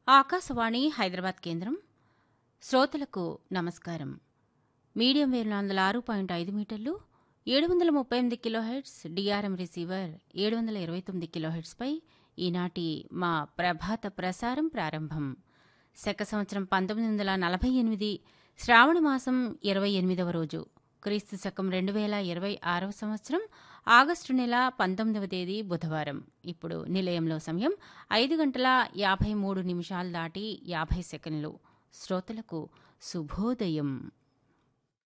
ఆకాశవాణి హైదరాబాద్ కేంద్రం శ్రోతలకు నమస్కారం మీడియం వేవ్ వందల ఆరు పాయింట్ ఐదు మీటర్లు ఏడు వందల ముప్పై ఎనిమిది కిలోహెడ్స్ డిఆర్ఎం రిసీవర్ ఏడు వందల ఇరవై తొమ్మిది కిలోహెడ్స్పై ఈనాటి మా ప్రభాత ప్రసారం ప్రారంభం శక సంవత్సరం పంతొమ్మిది వందల నలభై ఎనిమిది శ్రావణ మాసం ఇరవై ఎనిమిదవ రోజు క్రీస్తు శకం రెండు వేల ఇరవై ఆరవ సంవత్సరం ఆగస్టు నెల పంతొమ్మిదవ తేదీ బుధవారం ఇప్పుడు నిలయంలో సమయం ఐదు గంటల యాభై మూడు నిమిషాలు దాటి యాభై సెకండ్లు శ్రోతలకు శుభోదయం